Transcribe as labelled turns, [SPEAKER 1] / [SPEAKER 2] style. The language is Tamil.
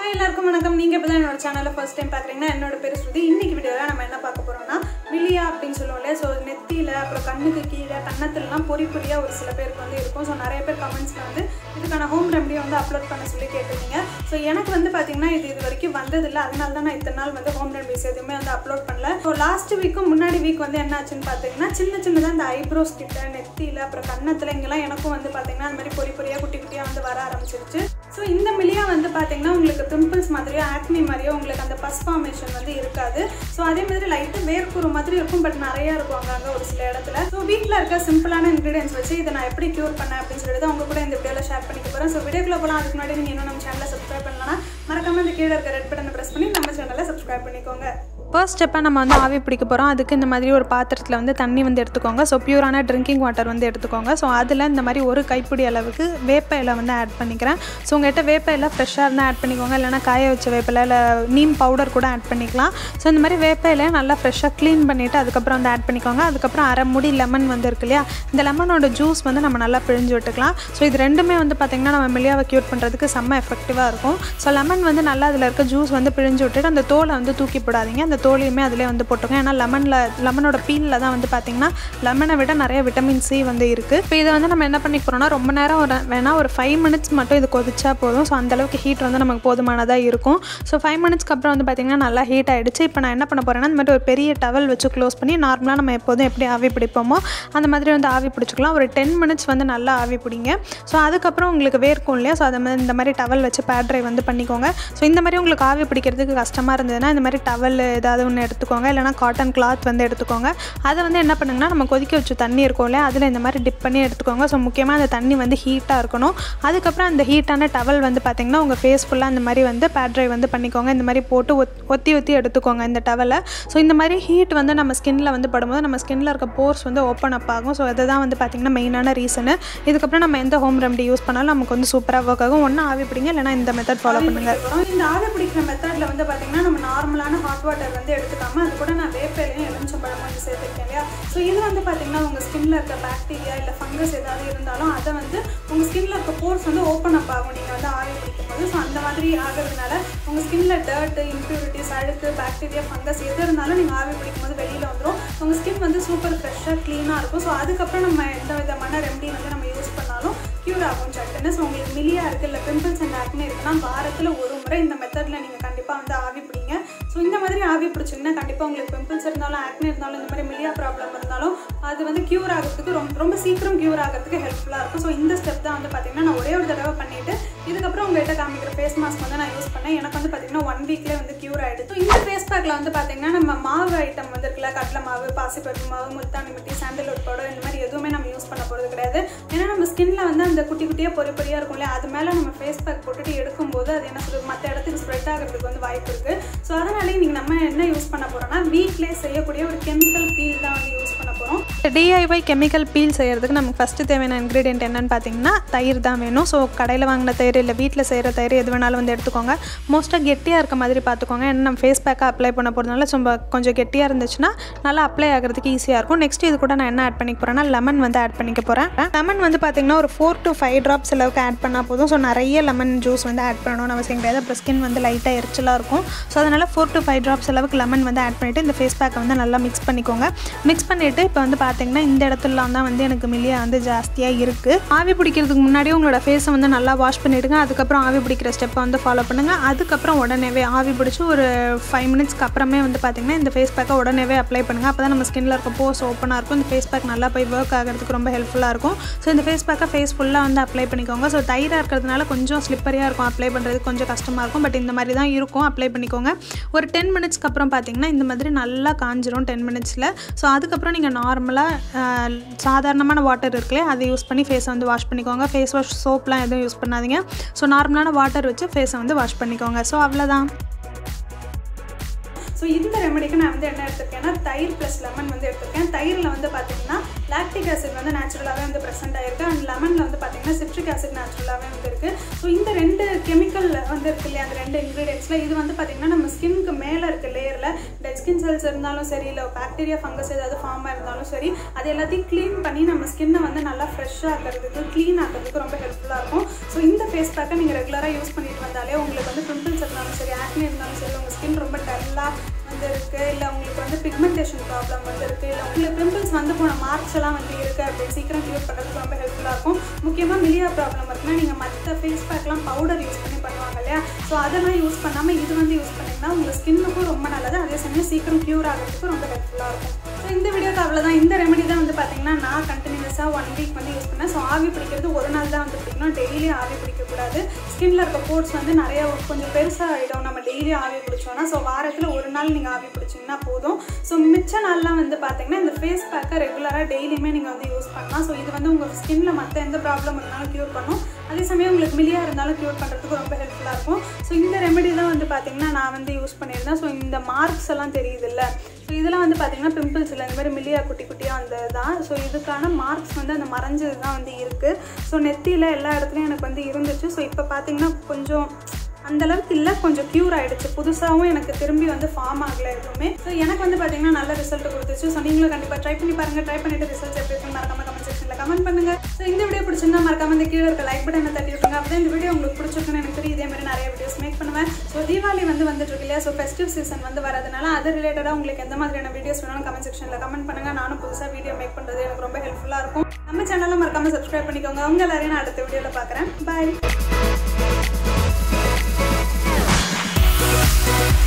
[SPEAKER 1] ஹாய் எல்லாருக்கும் வணக்கம் நீங்கள் இப்போ தான் என்னோட சேனலில் ஃபர்ஸ்ட் டைம் பார்க்குறீங்கன்னா என்னோட பேர் ஸ்ருதி இன்னைக்கு வீடியோவில் நம்ம என்ன பார்க்க போகிறோம்னா விழியா அப்படின்னு சொல்லுவோம் இல்லையா ஸோ நெத்தியில் அப்புறம் கண்ணுக்கு கீழே கன்னத்துலலாம் பொறி பொறியாக ஒரு சில பேருக்கு வந்து இருக்கும் ஸோ நிறைய பேர் கமெண்ட்ஸில் வந்து இதுக்கான ஹோம் ரெமடியை வந்து அப்லோட் பண்ண சொல்லி கேட்டிருந்தீங்க ஸோ எனக்கு வந்து பார்த்தீங்கன்னா இது இது வரைக்கும் வந்ததில்லை அதனால தான் நான் இத்தனை நாள் வந்து ஹோம் ரெமடிஸ் எதுவுமே வந்து அப்லோட் பண்ணல ஸோ லாஸ்ட் வீக்கும் முன்னாடி வீக் வந்து என்ன ஆச்சுன்னு பார்த்தீங்கன்னா சின்ன சின்னதாக இந்த ஐப்ரோஸ் கிட்ட நெத்தியில் அப்புறம் கன்னத்தில் இங்கெல்லாம் எனக்கும் வந்து பார்த்தீங்கன்னா அந்த மாதிரி பொறி பொறியாக குட்டி குட்டியாக வந்து வர ஆரம்பிச்சிருச்சு ஸோ இந்த மிலியா வந்து பார்த்தீங்கன்னா உங்களுக்கு பிம்பிள்ஸ் மாதிரியோ ஆக்னி மாதிரியோ உங்களுக்கு அந்த பஸ் ஃபார்மேஷன் வந்து இருக்காது ஸோ அதே மாதிரி லைட்டாக வேர்க்குரு மாதிரி இருக்கும் பட் நிறையா இருக்கும் அங்கங்கே ஒரு சில இடத்துல ஸோ வீட்டில் இருக்க சிம்பிளான இன்க்ரீடியன்ஸ் வச்சு இதை நான் எப்படி க்யூர் பண்ணேன் அப்படின்னு சொல்லிட்டு அவங்க கூட இந்த வீடியோவில் ஷேர் பண்ணிக்க போகிறேன் ஸோ வீடியோக்குள்ள போகலாம் அதுக்கு முன்னாடி நீங்கள் இன்னும் நம்ம சேனலை சப்ஸ்கிரைப் பண்ணலாம் மறக்காம இந்த கீழே இருக்க ரெட் பட்டனை ப்ரெஸ் பண்ணி நம்ம சேனலை சப்ஸ்கிரைப் பண்ணிக்கோங்க
[SPEAKER 2] ஃபர்ஸ்ட் ஸ்டெப்பாக நம்ம வந்து ஆவி பிடிக்க போகிறோம் அதுக்கு இந்த மாதிரி ஒரு பாத்திரத்தில் வந்து தண்ணி வந்து எடுத்துக்கோங்க ஸோ பியூரான ட்ரிங்கிங் வாட்டர் வந்து எடுத்துக்கோங்க ஸோ அதில் இந்த மாதிரி ஒரு கைப்பிடி அளவுக்கு வேப்ப இலை வந்து ஆட் பண்ணிக்கிறேன் ஸோ உங்கள்கிட்ட வேப்ப இலை ஃப்ரெஷ்ஷாக இருந்தால் ஆட் பண்ணிக்கோங்க இல்லைனா காய வச்ச வேப்பிலை இல்லை நீம் பவுடர் கூட ஆட் பண்ணிக்கலாம் ஸோ இந்த மாதிரி வேப்ப இலையை நல்லா ஃப்ரெஷ்ஷாக க்ளீன் பண்ணிவிட்டு அதுக்கப்புறம் வந்து ஆட் பண்ணிக்கோங்க அதுக்கப்புறம் அரை முடி லெமன் வந்து இருக்கு இல்லையா இந்த லெமனோட ஜூஸ் வந்து நம்ம நல்லா பிழிஞ்சு விட்டுக்கலாம் ஸோ இது ரெண்டுமே வந்து பார்த்திங்கன்னா நம்ம மிளியாவை க்யூர் பண்ணுறதுக்கு செம்ம எஃபெக்டிவாக இருக்கும் ஸோ லெமன் வந்து நல்லா அதில் இருக்க ஜூஸ் வந்து பிழிஞ்சு விட்டுட்டு அந்த தோலை வந்து தூக்கி போடாதீங்க அந்த தோலையுமே அதிலே வந்து போட்டுருங்க ஏன்னா லெமனில் லெமனோட பீலில் தான் வந்து பார்த்திங்கன்னா லெமனை விட நிறைய விட்டமின் சி வந்து இருக்குது இப்போ இதை வந்து நம்ம என்ன பண்ணி போகிறோம்னா ரொம்ப நேரம் ஒரு வேணால் ஒரு ஃபைவ் மினிட்ஸ் மட்டும் இது கொதிச்சா போதும் ஸோ அந்தளவுக்கு ஹீட் வந்து நமக்கு போதுமானதாக இருக்கும் ஸோ ஃபைவ் மினிட்ஸ்க்கு அப்புறம் வந்து பார்த்திங்கன்னா நல்லா ஹீட் ஆகிடுச்சு இப்போ நான் என்ன பண்ண போகிறேன்னா இந்த மாதிரி ஒரு பெரிய டவல் வச்சு க்ளோஸ் பண்ணி நார்மலாக நம்ம எப்போதும் எப்படி ஆவி பிடிப்போமோ அந்த மாதிரி வந்து ஆவி பிடிச்சிக்கலாம் ஒரு டென் மினிட்ஸ் வந்து நல்லா ஆவி பிடிங்க ஸோ அதுக்கப்புறம் உங்களுக்கு வேர்க்கும் இல்லையா ஸோ அதை மாதிரி இந்த மாதிரி டவல் வச்சு பேட்ரை வந்து பண்ணிக்கோங்க ஸோ இந்த மாதிரி உங்களுக்கு ஆவி பிடிக்கிறதுக்கு கஷ்டமாக இருந்ததுன்னா இந்த மாதிரி டவல் ஏதாவது ஒன்று எடுத்துக்கோங்க இல்லைனா காட்டன் கிளாத் வந்து எடுத்துக்கோங்க அதை வந்து என்ன பண்ணுங்கன்னா நம்ம கொதிக்க வச்சு தண்ணி இருக்கும் இல்லையா அதில் இந்த மாதிரி டிப் பண்ணி எடுத்துக்கோங்க ஸோ முக்கியமாக அந்த தண்ணி வந்து ஹீட்டாக இருக்கணும் அதுக்கப்புறம் அந்த ஹீட்டான டவல் வந்து பார்த்திங்கன்னா உங்கள் ஃபேஸ் ஃபுல்லாக இந்த மாதிரி வந்து பேட்ரை வந்து பண்ணிக்கோங்க இந்த மாதிரி போட்டு ஒத் ஒத்தி ஒத்தி எடுத்துக்கோங்க இந்த டவலை ஸோ இந்த மாதிரி ஹீட் வந்து நம்ம ஸ்கின்னில் வந்து படும்போது நம்ம ஸ்கின்னில் இருக்க போர்ஸ் வந்து ஓப்பன் அப் ஆகும் ஸோ அதுதான் வந்து பார்த்திங்கன்னா மெயினான ரீசனு இதுக்கப்புறம் நம்ம எந்த ஹோம் ரெமடி யூஸ் பண்ணாலும் நமக்கு வந்து சூப்பராக ஒர்க் ஆகும் ஒன்றும் ஆவி பிடிங்க இல்லைனா இந்த மெத்தட் ஃபாலோ பண்ணுங்கள்
[SPEAKER 1] அப்புறம் இந்த ஆவி பிடிக்கிற மெத்தடில் வந்து பார்த்தீங்கன்னா நம்ம நார்மலான ஹாட் வாட்டர் வந்து எடுத்துக்காம அது கூட நான் வேப்பையிலையும் எலுமிச்சம்பழம் வந்து சேர்த்துருக்கேன் இல்லையா ஸோ இது வந்து பார்த்தீங்கன்னா உங்கள் ஸ்கின்ல இருக்க பாக்டீரியா இல்லை ஃபங்கஸ் ஏதாவது இருந்தாலும் அதை வந்து உங்கள் ஸ்கின்ல இருக்க போர்ஸ் வந்து ஓப்பன் அப் ஆகும் நீங்கள் வந்து ஆவி பிடிக்கும் போது ஸோ அந்த மாதிரி ஆகிறதுனால உங்கள் ஸ்கின்ல டர்ட் இம்ப்யூரிட்டிஸ் அழுக்கு பாக்டீரியா ஃபங்கஸ் எது இருந்தாலும் நீங்கள் ஆவி பிடிக்கும் போது வெளியில் வந்துடும் உங்கள் ஸ்கின் வந்து சூப்பர் ஃப்ரெஷ்ஷாக க்ளீனாக இருக்கும் ஸோ அதுக்கப்புறம் நம்ம எந்த விதமான ரெமடி வந்து நம்ம யூஸ் பண்ணாலும் க்யூர் ஆகும் சட்டுன்னு ஸோ உங்களுக்கு மிலியா இருக்குது இல்லை பிம்பிள்ஸ் அண்ட் ஆக்னே இருக்குன்னா வாரத்தில் ஒரு முறை இந்த மெத்தடில் நீங்கள் கண்டிப்பாக வந்து ஆவி பிடிங்க ஸோ இந்த மாதிரி ஆவி பிடிச்சிங்கன்னா கண்டிப்பாக உங்களுக்கு பிம்பிள்ஸ் இருந்தாலும் ஆக்னே இருந்தாலும் இந்த மாதிரி மிலியா ப்ராப்ளம் இருந்தாலும் அது வந்து க்யூர் ஆகிறதுக்கு ரொம்ப ரொம்ப சீக்கிரம் க்யூர் ஆகிறதுக்கு ஹெல்ப்ஃபுல்லாக இருக்கும் ஸோ இந்த ஸ்டெப் தான் வந்து பார்த்தீங்கன்னா நான் ஒரே ஒரு தடவை பண்ணிவிட்டு இதுக்கப்புறம் உங்கள்கிட்ட காமிக்கிற ஃபேஸ் மாஸ்க் வந்து நான் யூஸ் பண்ணேன் எனக்கு வந்து பார்த்தீங்கன்னா ஒன் வீக்லேயே வந்து க்யூர் ஆகிடுது ஸோ இந்த ஃபேஸ் பேக்கில் வந்து பார்த்தீங்கன்னா நம்ம மாவு ஐட்டம் வந்து இருக்குல்ல கடலை மாவு பாசிப்பருப்பு மாவு முத்தாணி மிட்டி சாண்டல்வுட் பவுடர் இந்த மாதிரி எதுவுமே நம்ம யூஸ் பண்ண போகிறது கிடையாது ஏன்னா நம்ம ஸ்கின்ல வந்து அந்த குட்டி குட்டியாக பொறி பொறியாக இருக்கும் இல்லையா அது மேலே நம்ம ஃபேஸ் பேக் போட்டுட்டு எடுக்கும்போது அது என்ன சொல்றது மற்ற இடத்துக்கு ஸ்ப்ரெட் ஆகிறதுக்கு வந்து வாய்ப்பு இருக்குது ஸோ அதனாலே நீங்கள் நம்ம என்ன யூஸ் பண்ண போகிறோம்னா வீட்டிலே செய்யக்கூடிய ஒரு கெமிக்கல் பீல் தான் வந்து யூஸ் பண்ண போகிறோம்
[SPEAKER 2] டிஐஒய் கெமிக்கல் பீல் செய்கிறதுக்கு நமக்கு ஃபஸ்ட்டு தேவையான இன்க்ரீடியன்ட் என்னென்னு பார்த்தீங்கன்னா தயிர் தான் வேணும் ஸோ கடையில் வாங்கின தயிர் இல்லை வீட்டில் செய்கிற தயிர் எது வேணாலும் வந்து எடுத்துக்கோங்க மோஸ்ட்டாக கெட்டியாக இருக்க மாதிரி பார்த்துக்கோங்க ஏன்னா நம்ம ஃபேஸ் பேக்காக அப்ளை பண்ண போகிறதுனால ரொம்ப கொஞ்சம் கெட்டியாக இருந்துச்சுன்னா நல்லா அப்ளை ஆகிறதுக்கு ஈஸியாக இருக்கும் நெக்ஸ்ட் இது கூட நான் என்ன ஆட் பண்ணிக்க போகிறேன்னா லெமன் வந்து ஆட் பண்ணிக்க போகிறேன் லெமன் வந்து பார்த்திங்கன்னா ஒரு ஃபோர் டு ஃபைவ் ட்ராப்ஸ் அளவுக்கு ஆட் பண்ணால் போதும் ஸோ நிறைய லெமன் ஜூஸ் வந்து ஆட் பண்ணணும்னு அவசியம் கிடையாது அப்புறம் ஸ்கின் வந்து லைட்டாக எரிச்சலாக இருக்கும் ஸோ அதனால் ஃபோர் டு ஃபைவ் ட்ராப்ஸ் அளவுக்கு லெமன் வந்து ஆட் பண்ணிவிட்டு இந்த ஃபேஸ் பேக்கை வந்து நல்லா மிக்ஸ் பண்ணிக்கோங்க மிக்ஸ் பண்ணிவிட்டு இப்போ வந்து பார்த்தீங்கன்னா இந்த இடத்துலலாம் தான் வந்து எனக்கு மில்லியா வந்து ஜாஸ்தியாக இருக்குது ஆவி பிடிக்கிறதுக்கு முன்னாடி உங்களோட ஃபேஸை வந்து நல்லா வாஷ் பண்ணிவிடுங்க அதுக்கப்புறம் ஆவி பிடிக்கிற ஸ்டெப்பை வந்து ஃபாலோ பண்ணுங்கள் அதுக்கப்புறம் உடனேவே ஆவி பிடிச்சி ஒரு ஃபைவ் மினிட்ஸ்க்கு அப்புறமே வந்து பார்த்திங்கன்னா இந்த ஃபேஸ் பேக்கை உடனேவே அப்ளை பண்ணுங்கள் அப்போ தான் நம்ம ஸ்கின்ல இருக்க போஸ் ஓப்பனாக இருக்கும் இந்த ஃபேஸ் பேக் நல்லா போய் ஒர்க் ஆகிறதுக்கு ரொம்ப ஹெல்ப்ஃபுல்லாக இருக்கும் ஸோ இந்த ஃபேஸ் பேக்கை ஃபேஸ் ஃபுல்லாக வந்து அப்ளை பண்ணிக்கோங்க ஸோ தயிராக இருக்கிறதுனால கொஞ்சம் ஸ்லிப்பரியாக இருக்கும் அப்ளை பண்ணுறதுக்கு கொஞ்சம் கஷ்டமாக இருக்கும் பட் இந்த மாதிரி தான் இருக்கும் அப்ளை பண்ணிக்கோங்க ஒரு டென் மினிட்ஸ்க்கு அப்புறம் பார்த்தீங்கன்னா இந்த மாதிரி நல்லா காஞ்சிரும் டென் மினிட்ஸில் ஸோ அதுக்கப்புறம் நீங்கள் நார்மலாக சாதாரணமான வாட்டர் இருக்குல்லையே அதை யூஸ் பண்ணி ஃபேஸை வந்து வாஷ் பண்ணிக்கோங்க ஃபேஸ் வாஷ் சோப்லாம் எதுவும் யூஸ் பண்ணாதீங்க ஸோ நார்மலான வாட்டர் வச்சு ஃபேஸை வந்து வாஷ் பண்ணிக்கோங்க ஸோ அவ்வளோதான்
[SPEAKER 1] ஸோ இந்த ரெமடிக்கு நான் வந்து என்ன எடுத்திருக்கேன்னா தயிர் ப்ளஸ் லெமன் வந்து எடுத்திருக்கேன் தயிரில் வந்து பார்த்தீங்கன்னா லாக்டிக் ஆசிட் வந்து நேச்சுரலாகவே வந்து ப்ரெசென்ட் ஆயிருக்கு அண்ட் லெமனில் வந்து பார்த்தீங்கன்னா சிட்ரிக் ஆசிட் நேச்சுரலாகவே வந்து இருக்குது ஸோ இந்த ரெண்டு கெமிக்கல் வந்து இருக்கு இல்லையா அந்த ரெண்டு இன்க்ரீடியன்ஸில் இது வந்து பார்த்தீங்கன்னா நம்ம ஸ்கின்க்கு மேலே இருக்க லேயரில் டெட் ஸ்கின் செல்ஸ் இருந்தாலும் சரி இல்லை பாக்டீரியா ஃபங்கஸ் ஏதாவது ஃபார்ம் இருந்தாலும் சரி அது எல்லாத்தையும் க்ளீன் பண்ணி நம்ம ஸ்கின்னை வந்து நல்லா ஃப்ரெஷ்ஷாக ஆக்கிறதுக்கு க்ளீன் ஆக்கிறதுக்கு ரொம்ப ஹெல்ப்ஃபுல்லாக இருக்கும் ஸோ இந்த ஃபேஸ் பேக்கை நீங்கள் ரெகுலராக யூஸ் பண்ணிட்டு வந்தாலே உங்களுக்கு வந்து பிம்பிள்ஸ் இருந்தாலும் ஆக்னி இருந்தாலும் சரி உங்கள் ஸ்கின் ரொம்ப டல்லாக வந்து இருக்குது இல்லை உங்களுக்கு வந்து பிக்மெண்டேஷன் ப்ராப்ளம் வந்து இருக்குது இல்லை உங்களுக்கு பிம்பிள்ஸ் வந்து போன மார்க்ஸ் எல்லாம் வந்து இருக்குது அப்படின்னு சீக்கிரம் க்யூர் பண்ணுறதுக்கு ரொம்ப ஹெல்ப்ஃபுல்லாக இருக்கும் முக்கியமாக மிலியா ப்ராப்ளம் இருக்குன்னா நீங்கள் மற்ற ஃபேஸ் பேக்லாம் பவுடர் யூஸ் பண்ணி பண்ணுவாங்க இல்லையா ஸோ அதெல்லாம் யூஸ் பண்ணாமல் இது வந்து யூஸ் பண்ணிங்கன்னா உங்கள் ஸ்கின்னுக்கும் ரொம்ப நல்லது அதே சமயம் சீக்கிரம் க்யூர் ஆகிறதுக்கு ரொம்ப ஹெல்ப்ஃபுல்லாக இருக்கும் ஸோ இந்த வீடியோக்கு அவ்வளோதான் இந்த ரெமெடி தான் வந்து பார்த்தீங்கன்னா நான் கண்டினியூஸாக ஒன் வீக் வந்து யூஸ் பண்ணேன் ஸோ ஆவி பிடிக்கிறது ஒரு நாள் தான் வந்து பிடிக்கணும் டெய்லி ஆவி பிடிக்கக்கூடாது ஸ்கின்ல இருக்க போர்ட்ஸ் வந்து நிறைய கொஞ்சம் பெருசாக ஆகிடும் நம்ம டெய்லி ஆவி பிடிச்சோன்னா ஸோ வாரத்தில் ஒரு நாள் நீங்கள் ஆவி பிடிச்சிங்கன்னா போதும் ஸோ மிச்ச நாள்லாம் வந்து பார்த்தீங்கன்னா இந்த ஃபேஸ் பேக்கை ரெகுலராக டெய்லியுமே நீங்கள் வந்து யூஸ் பண்ணலாம் ஸோ இது வந்து உங்கள் ஸ்கின்ல மற்ற எந்த ப்ராப்ளம் இருந்தாலும் க்யூர் பண்ணும் அதே சமயம் உங்களுக்கு மிலியா இருந்தாலும் க்யூர் பண்ணுறதுக்கு ரொம்ப ஹெல்ப்ஃபுல்லாக இருக்கும் ஸோ இந்த ரெமெடி தான் வந்து பார்த்தீங்கன்னா நான் வந்து யூஸ் பண்ணியிருந்தேன் ஸோ இந்த மார்க்ஸ் எல்லாம் தெரியுது இல்லை ஸோ இதெல்லாம் வந்து பார்த்தீங்கன்னா பிம்பிள்ஸ் இல்லை இந்த மாதிரி மில்லியா குட்டி குட்டியாக அந்த தான் ஸோ இதுக்கான மார்க்ஸ் வந்து அந்த மறைஞ்சது தான் வந்து இருக்குது ஸோ நெத்தியில் எல்லா இடத்துலையும் எனக்கு வந்து இருந்துச்சு ஸோ இப்போ பார்த்தீங்கன்னா கொஞ்சம் அந்த அளவுக்கு இல்லை கொஞ்சம் க்யூர் ஆயிடுச்சு புதுசாகவும் எனக்கு திரும்பி வந்து ஃபார்ம் ஆகலை எதுவுமே ஸோ எனக்கு வந்து பார்த்தீங்கன்னா நல்ல ரிசல்ட் கொடுத்துச்சு ஸோ நீங்களும் கண்டிப்பாக ட்ரை பண்ணி பாருங்க ட்ரை பண்ணிட்டு ரிசல்ட் எப்படி இருக்குன்னு மறக்காம கமெண்ட் செக்ஷனில் கமெண்ட் பண்ணுங்க ஸோ இந்த வீடியோ பிடிச்சிருந்தா மறக்காம இந்த கீழே இருக்க லைக் பட்டனை தட்டி விட்டுருங்க அப்போ இந்த வீடியோ உங்களுக்கு பிடிச்சிருக்குன்னு எனக்கு தெரியும் இதே மாதிரி நிறைய வீடியோஸ் மேக் பண்ணுவேன் ஸோ தீபாவளி வந்து வந்துட்டு இருக்கு இல்லையா ஸோ ஃபெஸ்டிவ் சீசன் வந்து வரதுனால அது ரிலேட்டடாக உங்களுக்கு எந்த மாதிரியான வீடியோஸ் வேணாலும் கமெண்ட் செக்ஷனில் கமெண்ட் பண்ணுங்க நானும் புதுசாக வீடியோ மேக் பண்ணுறது எனக்கு ரொம்ப ஹெல்ப்ஃபுல்லாக இருக்கும் நம்ம சேனலை மறக்காம சப்ஸ்கிரைப் பண்ணிக்கோங்க அவங்க எல்லாரையும் நான் அடுத்த வீடியோவில் பார்க்குறேன் பாய்